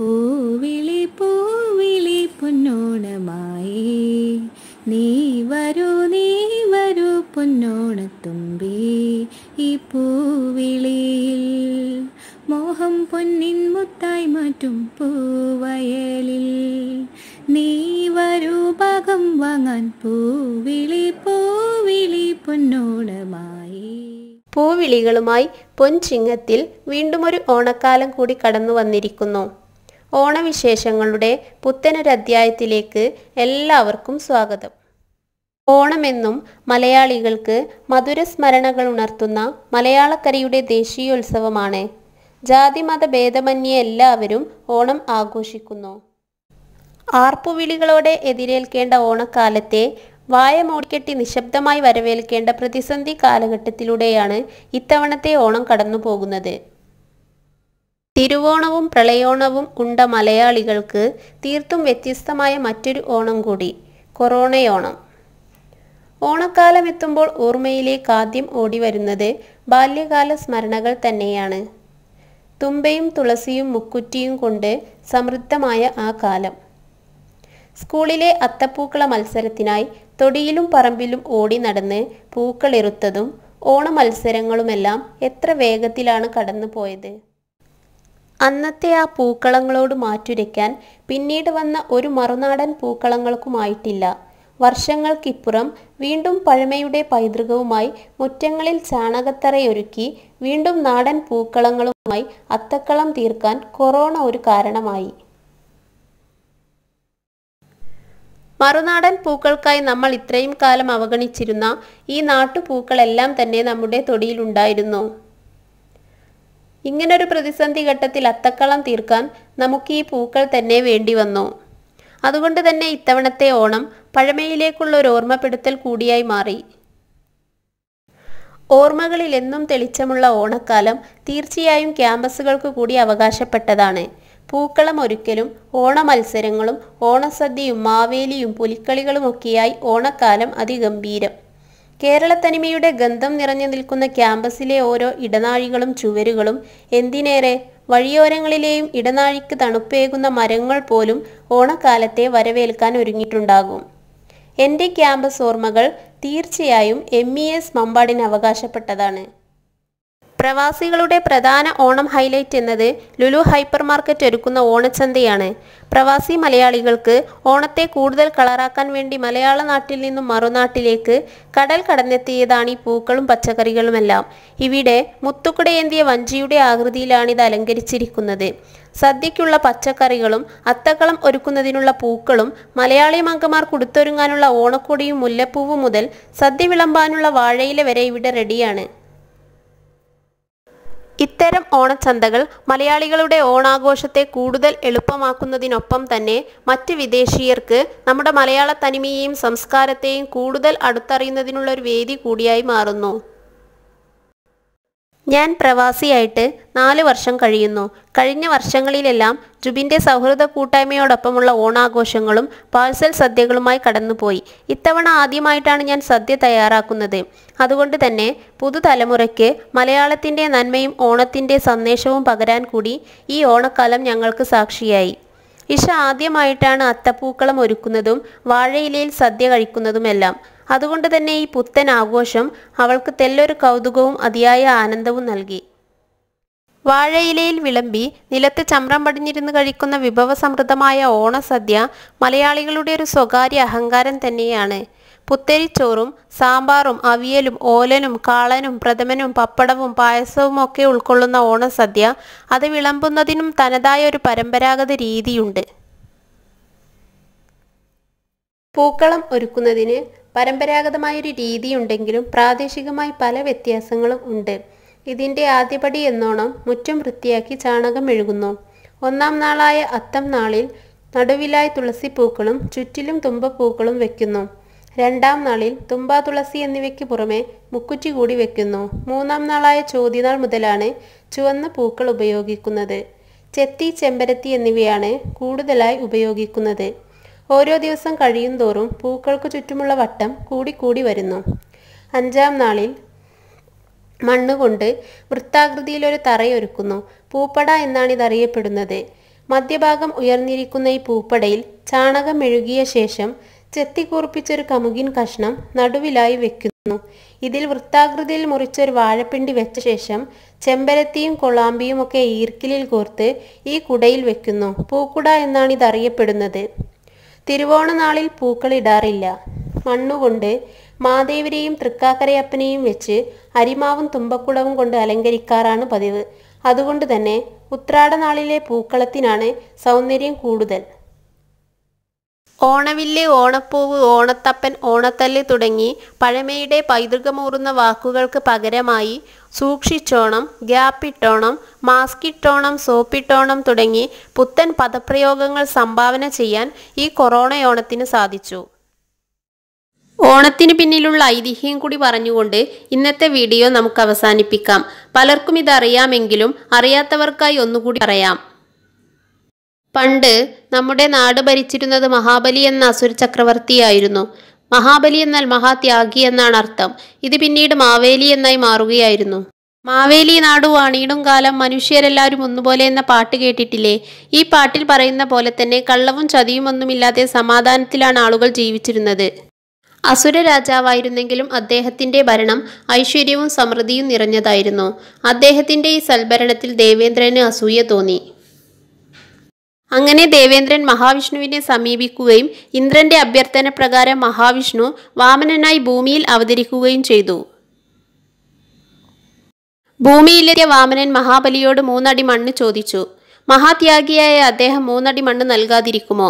പൂവിളി പൂവിളി പൊന്നോണമായി നീ വരൂ നീ വരൂ പൊന്നോണത്തുമ്പി ഈ പൂവിളിയിൽ മോഹം പൊന്നിൻ മുത്തായി മാറ്റും പൂവയലിൽ നീ വരൂ ഭാഗം വാങ്ങാൻ പൂവിളി പൂവിളി പൊന്നോണമായി പൂവിളികളുമായി പൊൻചിങ്ങത്തിൽ വീണ്ടും ഒരു ഓണക്കാലം കൂടി കടന്നു വന്നിരിക്കുന്നു ഓണവിശേഷങ്ങളുടെ പുത്തനൊരധ്യായത്തിലേക്ക് എല്ലാവർക്കും സ്വാഗതം ഓണമെന്നും മലയാളികൾക്ക് മധുരസ്മരണകൾ ഉണർത്തുന്ന മലയാളക്കരയുടെ ദേശീയോത്സവമാണ് ജാതിമത ഭേദമന്യേ എല്ലാവരും ഓണം ആഘോഷിക്കുന്നു ആർപ്പുവിളികളോടെ എതിരേൽക്കേണ്ട ഓണക്കാലത്തെ വായ മൂടിക്കെട്ടി നിശബ്ദമായി വരവേൽക്കേണ്ട പ്രതിസന്ധി കാലഘട്ടത്തിലൂടെയാണ് ഇത്തവണത്തെ ഓണം കടന്നു പോകുന്നത് തിരുവോണവും പ്രളയോണവും ഉണ്ട മലയാളികൾക്ക് തീർത്തും വ്യത്യസ്തമായ മറ്റൊരു ഓണം കൂടി കൊറോണയോണം ഓണക്കാലം എത്തുമ്പോൾ ഓർമ്മയിലേക്ക് ആദ്യം ഓടി വരുന്നത് ബാല്യകാല സ്മരണകൾ തന്നെയാണ് തുമ്പയും തുളസിയും മുക്കുറ്റിയും കൊണ്ട് സമൃദ്ധമായ ആ കാലം സ്കൂളിലെ അത്തപ്പൂക്കള മത്സരത്തിനായി തൊടിയിലും പറമ്പിലും ഓടി നടന്ന് പൂക്കളിറുത്തതും ഓണ മത്സരങ്ങളുമെല്ലാം എത്ര വേഗത്തിലാണ് കടന്നു പോയത് അന്നത്തെ ആ പൂക്കളങ്ങളോട് മാറ്റുരയ്ക്കാൻ പിന്നീട് വന്ന ഒരു മറുനാടൻ പൂക്കളങ്ങൾക്കുമായിട്ടില്ല വർഷങ്ങൾക്കിപ്പുറം വീണ്ടും പഴമയുടെ പൈതൃകവുമായി മുറ്റങ്ങളിൽ ചാണകത്തറയൊരുക്കി വീണ്ടും നാടൻ പൂക്കളങ്ങളുമായി അത്തക്കളം തീർക്കാൻ കൊറോണ ഒരു കാരണമായി മറുനാടൻ പൂക്കൾക്കായി നമ്മൾ ഇത്രയും കാലം അവഗണിച്ചിരുന്ന ഈ നാട്ടുപൂക്കളെല്ലാം തന്നെ നമ്മുടെ തൊടിയിലുണ്ടായിരുന്നു ഇങ്ങനൊരു പ്രതിസന്ധി ഘട്ടത്തിൽ അത്തക്കളം തീർക്കാൻ നമുക്ക് ഈ പൂക്കൾ തന്നെ വേണ്ടി വന്നു അതുകൊണ്ട് തന്നെ ഇത്തവണത്തെ ഓണം പഴമയിലേക്കുള്ള ഒരു ഓർമ്മപ്പെടുത്തൽ കൂടിയായി മാറി ഓർമ്മകളിൽ എന്നും തെളിച്ചമുള്ള ഓണക്കാലം തീർച്ചയായും ക്യാമ്പസുകൾക്ക് കൂടി അവകാശപ്പെട്ടതാണ് പൂക്കളം ഒരുക്കലും ഓണമത്സരങ്ങളും ഓണസദ്യയും മാവേലിയും പുലിക്കളികളുമൊക്കെയായി ഓണക്കാലം അതിഗംഭീരം കേരളത്തനിമയുടെ ഗന്ധം നിറഞ്ഞു നിൽക്കുന്ന ക്യാമ്പസിലെ ഓരോ ഇടനാഴികളും ചുവരുകളും എന്തിനേറെ വഴിയോരങ്ങളിലെയും ഇടനാഴിക്ക് തണുപ്പേകുന്ന മരങ്ങൾ പോലും ഓണക്കാലത്തെ വരവേൽക്കാൻ ഒരുങ്ങിയിട്ടുണ്ടാകും എൻ്റെ ക്യാമ്പസ് ഓർമ്മകൾ തീർച്ചയായും എം ഇ എസ് മമ്പാടിന് അവകാശപ്പെട്ടതാണ് പ്രവാസികളുടെ പ്രധാന ഓണം ഹൈലൈറ്റ് എന്നത് ലുലു ഹൈപ്പർ മാർക്കറ്റ് ഒരുക്കുന്ന ഓണച്ചന്തയാണ് പ്രവാസി മലയാളികൾക്ക് ഓണത്തെ കൂടുതൽ കളറാക്കാൻ വേണ്ടി മലയാള നാട്ടിൽ നിന്നും മറുനാട്ടിലേക്ക് കടൽ കടന്നെത്തിയതാണ് ഈ പൂക്കളും പച്ചക്കറികളുമെല്ലാം ഇവിടെ മുത്തുക്കുടയേന്തിയ വഞ്ചിയുടെ ആകൃതിയിലാണ് ഇത് അലങ്കരിച്ചിരിക്കുന്നത് സദ്യയ്ക്കുള്ള പച്ചക്കറികളും അത്തക്കളം ഒരുക്കുന്നതിനുള്ള പൂക്കളും മലയാളി മങ്കമാർ കൊടുത്തൊരുങ്ങാനുള്ള ഓണക്കൊടിയും മുല്ലപ്പൂവും മുതൽ സദ്യ വിളമ്പാനുള്ള വാഴയില വരെ ഇവിടെ റെഡിയാണ് ഇത്തരം ഓണച്ചന്തകൾ മലയാളികളുടെ ഓണാഘോഷത്തെ കൂടുതൽ എളുപ്പമാക്കുന്നതിനൊപ്പം തന്നെ മറ്റ് വിദേശീയർക്ക് നമ്മുടെ മലയാള തനിമയെയും സംസ്കാരത്തെയും കൂടുതൽ അടുത്തറിയുന്നതിനുള്ള ഒരു വേദി കൂടിയായി മാറുന്നു ഞാൻ പ്രവാസിയായിട്ട് നാല് വർഷം കഴിയുന്നു കഴിഞ്ഞ വർഷങ്ങളിലെല്ലാം ജുബിൻ്റെ സൗഹൃദ കൂട്ടായ്മയോടൊപ്പമുള്ള ഓണാഘോഷങ്ങളും പാഴ്സൽ സദ്യകളുമായി കടന്നുപോയി ഇത്തവണ ആദ്യമായിട്ടാണ് ഞാൻ സദ്യ തയ്യാറാക്കുന്നത് അതുകൊണ്ട് തന്നെ പുതുതലമുറയ്ക്ക് മലയാളത്തിൻ്റെ നന്മയും ഓണത്തിൻ്റെ സന്ദേശവും പകരാൻ കൂടി ഈ ഓണക്കാലം ഞങ്ങൾക്ക് സാക്ഷിയായി ഇഷ ആദ്യമായിട്ടാണ് അത്തപ്പൂക്കളം ഒരുക്കുന്നതും വാഴയിലയിൽ സദ്യ കഴിക്കുന്നതുമെല്ലാം അതുകൊണ്ട് തന്നെ ഈ പുത്തൻ ആഘോഷം അവൾക്ക് തെല്ലൊരു കൗതുകവും അതിയായ ആനന്ദവും നൽകി വാഴയിലയിൽ വിളമ്പി നിലത്ത് ചമ്രം പടിഞ്ഞിരുന്ന് കഴിക്കുന്ന വിഭവസമൃദ്ധമായ ഓണസദ്യ മലയാളികളുടെ ഒരു സ്വകാര്യ അഹങ്കാരം തന്നെയാണ് പുത്തരിച്ചോറും സാമ്പാറും അവിയലും ഓലനും കാളനും പ്രഥമനും പപ്പടവും പായസവും ഒക്കെ ഉൾക്കൊള്ളുന്ന ഓണസദ്യ അത് വിളമ്പുന്നതിനും തനതായ ഒരു പരമ്പരാഗത രീതിയുണ്ട് പൂക്കളം ഒരുക്കുന്നതിന് പരമ്പരാഗതമായൊരു രീതിയുണ്ടെങ്കിലും പ്രാദേശികമായി പല വ്യത്യാസങ്ങളും ഉണ്ട് ഇതിൻ്റെ ആദ്യപടി എന്നോണം മുറ്റം വൃത്തിയാക്കി ചാണകം മെഴുകുന്നു ഒന്നാം നാളായ അത്തം നാളിൽ നടുവിലായി തുളസിപ്പൂക്കളും ചുറ്റിലും തുമ്പപ്പൂക്കളും വെക്കുന്നു രണ്ടാം നാളിൽ തുമ്പ തുളസി എന്നിവയ്ക്ക് പുറമെ മുക്കുറ്റി കൂടി വെക്കുന്നു മൂന്നാം നാളായ ചോദ്യനാൾ മുതലാണ് ചുവന്ന പൂക്കൾ ഉപയോഗിക്കുന്നത് ചെത്തി ചെമ്പരത്തി എന്നിവയാണ് കൂടുതലായി ഉപയോഗിക്കുന്നത് ഓരോ ദിവസം കഴിയും തോറും പൂക്കൾക്ക് ചുറ്റുമുള്ള വട്ടം കൂടിക്കൂടി വരുന്നു അഞ്ചാം നാളിൽ മണ്ണുകൊണ്ട് വൃത്താകൃതിയിലൊരു തറയൊരുക്കുന്നു പൂപ്പട എന്നാണ് ഇതറിയപ്പെടുന്നത് മധ്യഭാഗം ഉയർന്നിരിക്കുന്ന ഈ പൂപ്പടയിൽ ചാണകം മെഴുകിയ ശേഷം ചെത്തിക്കൂർപ്പിച്ചൊരു കമുകിൻ കഷ്ണം നടുവിലായി വെക്കുന്നു ഇതിൽ വൃത്താകൃതിയിൽ മുറിച്ചൊരു വാഴപ്പിണ്ടി വെച്ച ശേഷം ചെമ്പരത്തിയും കൊളാമ്പിയും ഒക്കെ ഈർക്കിലിൽ കോർത്ത് ഈ കുടയിൽ വെക്കുന്നു പൂക്കുട എന്നാണ് ഇതറിയപ്പെടുന്നത് തിരുവോണനാളിൽ പൂക്കളിടാറില്ല മണ്ണുകൊണ്ട് മാദേവരെയും തൃക്കാക്കരയപ്പനെയും വെച്ച് അരിമാവും തുമ്പക്കുടവും കൊണ്ട് അലങ്കരിക്കാറാണ് പതിവ് അതുകൊണ്ട് തന്നെ ഉത്രാടനാളിലെ പൂക്കളത്തിനാണ് സൗന്ദര്യം കൂടുതൽ ഓണവില്ല് ഓണപ്പൂവ് ഓണത്തപ്പൻ ഓണത്തല്ല് തുടങ്ങി പഴമയുടെ പൈതൃകമൂറുന്ന വാക്കുകൾക്ക് പകരമായി സൂക്ഷിച്ചോണം ഗ്യാപ്പിട്ടോണം മാസ്കിട്ടോണം സോപ്പിട്ടോണം തുടങ്ങി പുത്തൻ പദപ്രയോഗങ്ങൾ സംഭാവന ചെയ്യാൻ ഈ കൊറോണയോണത്തിന് സാധിച്ചു ഓണത്തിന് പിന്നിലുള്ള ഐതിഹ്യം കൂടി പറഞ്ഞുകൊണ്ട് ഇന്നത്തെ വീഡിയോ നമുക്ക് അവസാനിപ്പിക്കാം പലർക്കും ഇത് അറിയാമെങ്കിലും അറിയാത്തവർക്കായി ഒന്നുകൂടി പറയാം പണ്ട് നമ്മുടെ നാട് ഭരിച്ചിരുന്നത് മഹാബലി എന്ന അസുര ചക്രവർത്തിയായിരുന്നു മഹാബലി എന്നാൽ മഹാത്യാഗി എന്നാണ് അർത്ഥം ഇത് പിന്നീട് മാവേലി എന്നായി മാറുകയായിരുന്നു മാവേലി നാടു വാണിയിടും കാലം മനുഷ്യരെല്ലാവരും ഒന്നുപോലെ എന്ന പാട്ട് കേട്ടിട്ടില്ലേ ഈ പാട്ടിൽ പറയുന്ന പോലെ തന്നെ കള്ളവും ചതിയും ഒന്നുമില്ലാതെ സമാധാനത്തിലാണ് ആളുകൾ ജീവിച്ചിരുന്നത് അസുര രാജാവായിരുന്നെങ്കിലും അദ്ദേഹത്തിന്റെ ഭരണം ഐശ്വര്യവും സമൃദ്ധിയും നിറഞ്ഞതായിരുന്നു അദ്ദേഹത്തിന്റെ ഈ സൽഭരണത്തിൽ ദേവേന്ദ്രന് അസൂയ തോന്നി അങ്ങനെ ദേവേന്ദ്രൻ മഹാവിഷ്ണുവിനെ സമീപിക്കുകയും ഇന്ദ്രന്റെ അഭ്യർത്ഥന പ്രകാരം മഹാവിഷ്ണു വാമനനായി ഭൂമിയിൽ അവതരിക്കുകയും ചെയ്തു ഭൂമിയിലെത്തിയ വാമനൻ മഹാബലിയോട് മൂന്നടി മണ്ണ് ചോദിച്ചു മഹാത്യാഗിയായ അദ്ദേഹം മൂന്നടി മണ്ണ് നൽകാതിരിക്കുമോ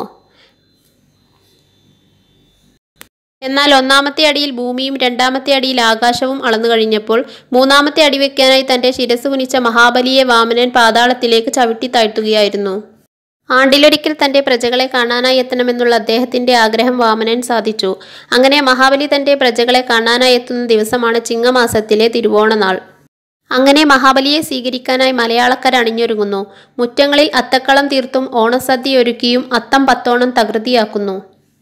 എന്നാൽ ഒന്നാമത്തെ അടിയിൽ ഭൂമിയും രണ്ടാമത്തെ അടിയിൽ ആകാശവും അളന്നു കഴിഞ്ഞപ്പോൾ മൂന്നാമത്തെ അടി വെക്കാനായി തന്റെ ശിരസ് കുനിച്ച മഹാബലിയെ വാമനൻ പാതാളത്തിലേക്ക് ചവിട്ടി താഴ്ത്തുകയായിരുന്നു ആണ്ടിലൊരിക്കൽ തന്റെ പ്രജകളെ കാണാനായി എത്തണമെന്നുള്ള അദ്ദേഹത്തിന്റെ ആഗ്രഹം വാമനൻ സാധിച്ചു അങ്ങനെ മഹാബലി തന്റെ പ്രജകളെ കാണാനായി എത്തുന്ന ദിവസമാണ് ചിങ്ങമാസത്തിലെ തിരുവോണനാൾ അങ്ങനെ മഹാബലിയെ സ്വീകരിക്കാനായി മലയാളക്കര അണിഞ്ഞൊരുങ്ങുന്നു മുറ്റങ്ങളിൽ അത്തക്കളം തീർത്തും ഓണസദ്യ ഒരുക്കിയും അത്തം പത്തോണം തകൃതിയാക്കുന്നു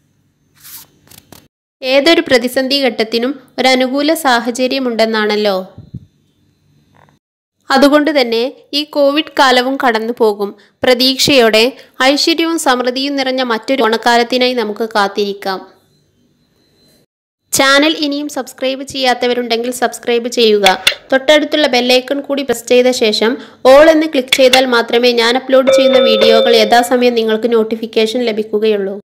ഏതൊരു പ്രതിസന്ധി ഘട്ടത്തിനും ഒരു അനുകൂല സാഹചര്യമുണ്ടെന്നാണല്ലോ അതുകൊണ്ട് തന്നെ ഈ കോവിഡ് കാലവും കടന്നു പോകും പ്രതീക്ഷയോടെ ഐശ്വര്യവും സമൃദ്ധിയും നിറഞ്ഞ മറ്റൊരു ഓണക്കാലത്തിനായി നമുക്ക് കാത്തിരിക്കാം ചാനൽ ഇനിയും സബ്സ്ക്രൈബ് ചെയ്യാത്തവരുണ്ടെങ്കിൽ സബ്സ്ക്രൈബ് ചെയ്യുക തൊട്ടടുത്തുള്ള ബെല്ലൈക്കൺ കൂടി പ്രസ് ചെയ്ത ശേഷം ഓൾ എന്ന് ക്ലിക്ക് ചെയ്താൽ മാത്രമേ ഞാൻ അപ്ലോഡ് ചെയ്യുന്ന വീഡിയോകൾ യഥാസമയം നിങ്ങൾക്ക് നോട്ടിഫിക്കേഷൻ ലഭിക്കുകയുള്ളൂ